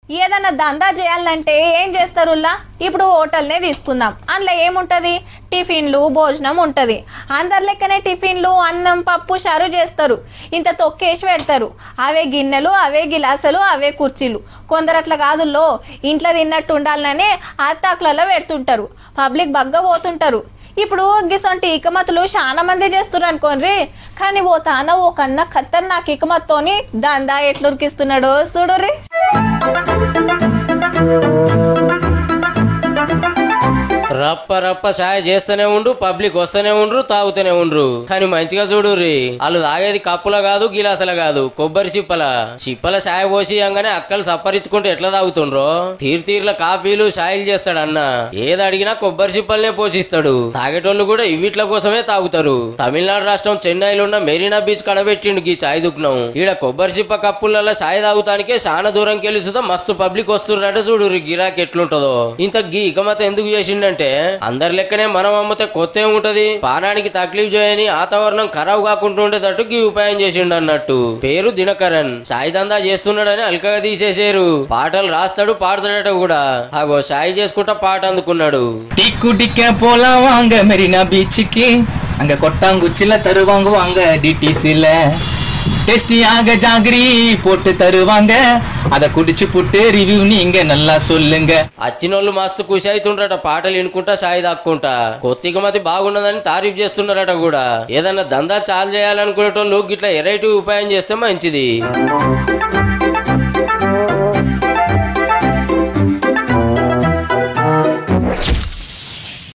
ఏదన్నా దందా చేయాలంటే ఏం చేస్తారుల్లా ఇప్పుడు హోటల్నే తీసుకుందాం అందులో ఏముంటది టిఫిన్లు భోజనం ఉంటది అందరి లెక్కనే టిఫిన్లు అన్నం పప్పు చారు చేస్తారు ఇంత తొక్కేసి పెడతారు అవే గిన్నెలు అవే గిలాసులు అవే కుర్చీలు కొందరు అట్లా కాదుల్లో ఇంట్లో తిన్నట్టు ఉండాలనే అత్తాకులలో పెడుతుంటారు పబ్లిక్ బగ్గ పోతుంటారు ఇప్పుడు గిసొంటి ఇకమతులు చాలా మంది చేస్తున్నారు అనుకోండి కానీ ఓ తాన ఓ కన్నా ఖతర్నాక్ ఇకమత్తోని దందా ఎట్లురికిస్తున్నాడో చూడుర్రి రప్ప రప్ప సాయ చేస్తూనే ఉండు పబ్లిక్ వస్తూనే ఉండ్రు తాగుతూనే ఉండ్రు కానీ మంచిగా చూడుర్రి వాళ్ళు తాగేది కప్పుల కాదు గిలాసల కాదు కొబ్బరి చిప్పల చిప్పల సాయ పోసి అంగానే అక్కలు సప్పరించుకుంటూ ఎట్లా తాగుతుండ్రో తీరు తీరుల కాఫీలు సాయిలు చేస్తాడు అన్న ఏది అడిగినా కొబ్బరి చిప్పలనే పోషిస్తాడు తాగేటోళ్ళు కూడా ఇవిట్ల కోసమే తాగుతారు తమిళనాడు రాష్ట్రం చెన్నైలో ఉన్న మెరీనా బీచ్ కడబెట్టిండు ఈ చాయ్ దుకుణం ఈడ కొబ్బరి చిప్ప కప్పులలో సాయి తాగుతానికే చాలా దూరం కెళ్ళి సుతా మస్తు పబ్లిక్ వస్తుర్రట చూడు గిరాక్ ఎట్లుంటదో ఇంత గీ ఇకమత ఎందుకు చేసిండంటే అందరి లెక్కనే మనం అమ్మితే కొత్త ఏముంటది పానానికి తక్లీఫ్ చేయని వాతావరణం ఖరాబ్ కాకుండా ఉండేటట్టు గీ ఉపాయం చేసిండు అన్నట్టు పేరు దినకరన్ సాయి దందా చేస్తున్నాడని అల్కగా తీసేసారు పాటలు రాస్తాడు పాడతాడట కూడా అగో సాయి చేసుకుంటా పాట అందుకున్నాడు டிக்கு டிக்க போலாம் வாங்க மெரினா பீச்சுக்கு அங்க கொட்டாங்குச்சில தருவாங்க வாங்க டிடிசில டேஸ்டியாக ஜாகரி போட்டு தருவாங்க அத குடிச்சு புட்டு ரிவ்யூ நீங்க நல்லா சொல்லுங்க వచ్చినోళ్ళు మస్తు ఖుషి అవుతుండ్రట పాటలు వినుకుంటా సాయి దాక్కుంటా కొత్త మతి బాగున్నదని తారీఫ్ చేస్తున్నారట కూడా ఏదన్నా దందా చాలు చేయాలనుకునేటోళ్ళు గిట్లా ఎరైటీ ఉపాయం చేస్తే మంచిది